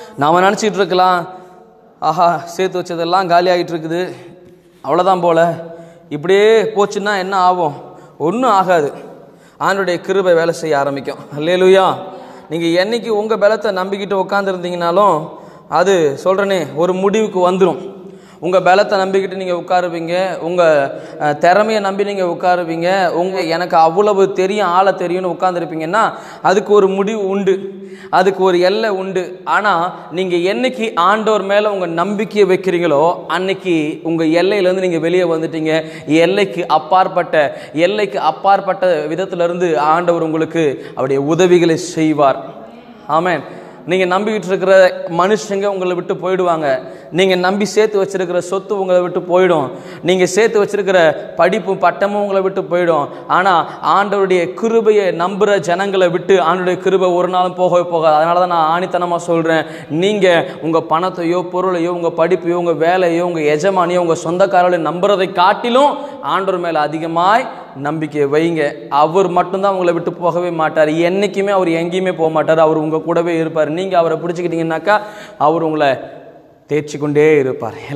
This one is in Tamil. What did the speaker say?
நாம் நினச்சிட்டு இருக்கலாம் ஆஹா சேர்த்து வச்சதெல்லாம் காலி ஆகிட்டு இருக்குது அவ்வளோதான் போல இப்படியே போச்சுன்னா என்ன ஆகும் ஒன்றும் ஆகாது ஆண்டுடைய கிருபை வேலை செய்ய ஆரம்பிக்கும் அல்லேலுயா நீங்கள் என்னைக்கு உங்கள் பலத்தை நம்பிக்கிட்டு உட்காந்துருந்தீங்கனாலும் அது சொல்கிறேனே ஒரு முடிவுக்கு வந்துடும் உங்கள் பலத்தை நம்பிக்கிட்டு நீங்கள் உட்காருவீங்க உங்கள் திறமையை நம்பி நீங்கள் உட்காருவீங்க உங்கள் எனக்கு அவ்வளவு தெரியும் ஆளை தெரியும்னு உட்காந்துருப்பீங்கன்னா அதுக்கு ஒரு முடிவு உண்டு அதுக்கு ஒரு எல்லை உண்டு ஆனால் நீங்கள் என்னைக்கு ஆண்டவர் மேலே உங்கள் நம்பிக்கையை வைக்கிறீங்களோ அன்னைக்கு உங்கள் எல்லையிலேருந்து நீங்கள் வெளியே வந்துட்டீங்க எல்லைக்கு அப்பாற்பட்ட எல்லைக்கு அப்பாற்பட்ட விதத்திலிருந்து ஆண்டவர் உங்களுக்கு அவருடைய உதவிகளை செய்வார் ஆமென் நீங்கள் நம்பிக்கிட்டு இருக்கிற மனுஷங்க உங்களை விட்டு போயிடுவாங்க நீங்கள் நம்பி சேர்த்து வச்சிருக்கிற சொத்து உங்களை விட்டு போயிடும் நீங்கள் சேர்த்து வச்சிருக்கிற படிப்பும் பட்டமும் உங்களை விட்டு போயிடும் ஆனால் ஆண்டவருடைய கிருபையை நம்புகிற ஜனங்களை விட்டு ஆண்டவருடைய கிருபை ஒரு நாளும் போகவே போகாது அதனால தான் நான் ஆணித்தனமாக சொல்கிறேன் நீங்கள் உங்கள் பணத்தையோ பொருளையோ உங்கள் படிப்பையோ உங்கள் வேலையோ உங்கள் எஜமானியோ உங்கள் சொந்தக்காரர்களையும் நம்புறதை காட்டிலும் ஆண்டவர் மேலே அதிகமாய் நம்பிக்கையை வைங்க அவர் மட்டும்தான் உங்களை விட்டு போகவே மாட்டார் என்றைக்குமே அவர் எங்கேயுமே போக மாட்டார் அவர் உங்கள் கூடவே இருப்பார் நீங்கள் அவரை பிடிச்சிக்கிட்டீங்கன்னாக்கா அவர் உங்களை தேய்ச்சி கொண்டே இருப்பார்